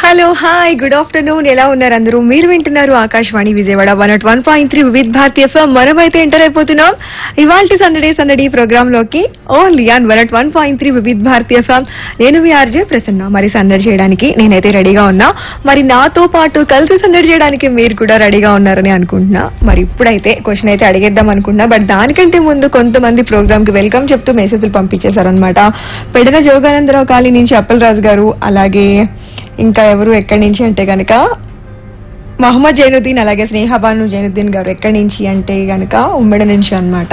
hello hi good afternoon ఎలా ఉన్నారు అందరూ మీరు వింటున్నారు Akashvani Vijayawada one at one point three Vividh Bharati FM మనమైతే ఎంటర్ అయిపోతున్నాం ఇవాళ సందడి సందడి ప్రోగ్రామ్ లోకి only on one at one point three Vividh Bharati FM నేను మీ ఆర్జే ప్రసన్న మరి సందడి చేయడానికి నేనైతే రెడీగా ఉన్నా మరి నాతో పాటు కలిసి సందడి చేయడానికి మీరు కూడా రెడీగా ఉన్నారని అనుకుంటున్నా మరి ఇప్పుడైతే క్వశ్చన్ అయితే అడిగేద్దాం అనుకుంటున్నా బట్ దానికంటే ముందు కొంతమంది ప్రోగ్రామ్ కి వెల్కమ్ చెప్తూ మెసేజ్లు పంపించేశారనమాట పెడన జోగానందరావు కాళీ నుంచి అప్పలరాజు గారు అలాగే ఇంకా ఎవరు ఎక్కడి నుంచి అంటే గనక మహమ్మద్ జైనుద్దీన్ అలాగే స్నేహబాను జైనుద్దీన్ గారు ఎక్కడి నుంచి అంటే గనక ఉమ్మడి నుంచి అన్నమాట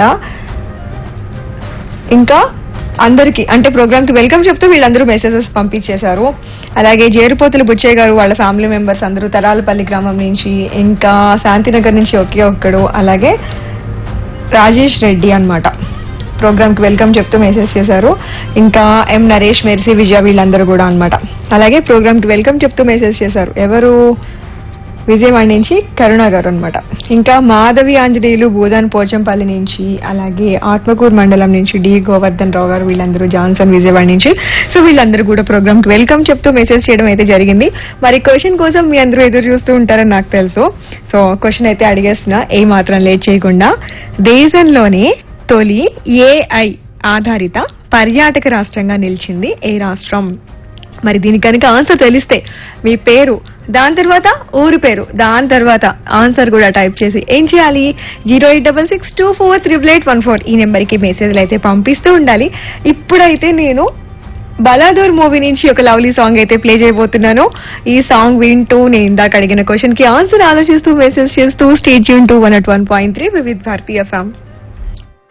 ఇంకా అందరికి అంటే ప్రోగ్రామ్ కి వెల్కమ్ చెప్తూ వీళ్ళందరూ మెసేజెస్ పంపించేశారు అలాగే జేరుపోతులు బుచ్చయ్య గారు వాళ్ళ ఫ్యామిలీ మెంబర్స్ అందరూ తరాలపల్లి గ్రామం నుంచి ఇంకా శాంతినగర్ నుంచి ఒకే ఒక్కడు అలాగే రాజేష్ రెడ్డి అన్నమాట ప్రోగ్రామ్ కి వెల్కమ్ చెప్తూ మెసేజ్ చేశారు ఇంకా ఎం నరేష్ మెర్సీ విజయ వీళ్ళందరూ కూడా అన్నమాట అలాగే ప్రోగ్రామ్ కి వెల్కమ్ చెప్తూ మెసేజ్ చేశారు ఎవరు విజయవాడ నుంచి కరుణ గారు అనమాట ఇంకా మాధవి ఆంజనేయులు భూదాన్ పోచంపల్లి నుంచి అలాగే ఆత్మకూరు మండలం నుంచి డి గోవర్ధన్ రావు గారు వీళ్ళందరూ జాన్సన్ విజయవాడ నుంచి సో వీళ్ళందరూ కూడా ప్రోగ్రామ్ కి వెల్కమ్ చెప్తూ మెసేజ్ చేయడం అయితే జరిగింది మరి క్వశ్చన్ కోసం మీ అందరూ ఎదురు చూస్తూ ఉంటారని నాకు తెలుసు సో క్వశ్చన్ అయితే అడిగేస్తున్నా ఏ మాత్రం లేట్ చేయకుండా దేశంలోనే తొలి ఏఐ ఆధారిత పర్యాటక రాష్ట్రంగా నిలిచింది ఏ రాష్ట్రం మరి దీనికి కనుక ఆన్సర్ తెలిస్తే మీ పేరు దాని తర్వాత ఊరి పేరు దాని తర్వాత ఆన్సర్ కూడా టైప్ చేసి ఏం చేయాలి zero eight double six two four triple eight one four ఈ నెంబర్కి మెసేజ్లు అయితే పంపిస్తూ ఉండాలి ఇప్పుడైతే నేను బలాదూర్ మూవీ నుంచి ఒక లవ్లీ సాంగ్ అయితే ప్లే చేయబోతున్నాను ఈ సాంగ్ వింటూ నేను ఇందాక అడిగిన క్వశ్చన్ కి ఆన్సర్ ఆలోచిస్తూ మెసేజ్ చేస్తూ stage two one at one point three Vividh Bharati ఫ్యామ్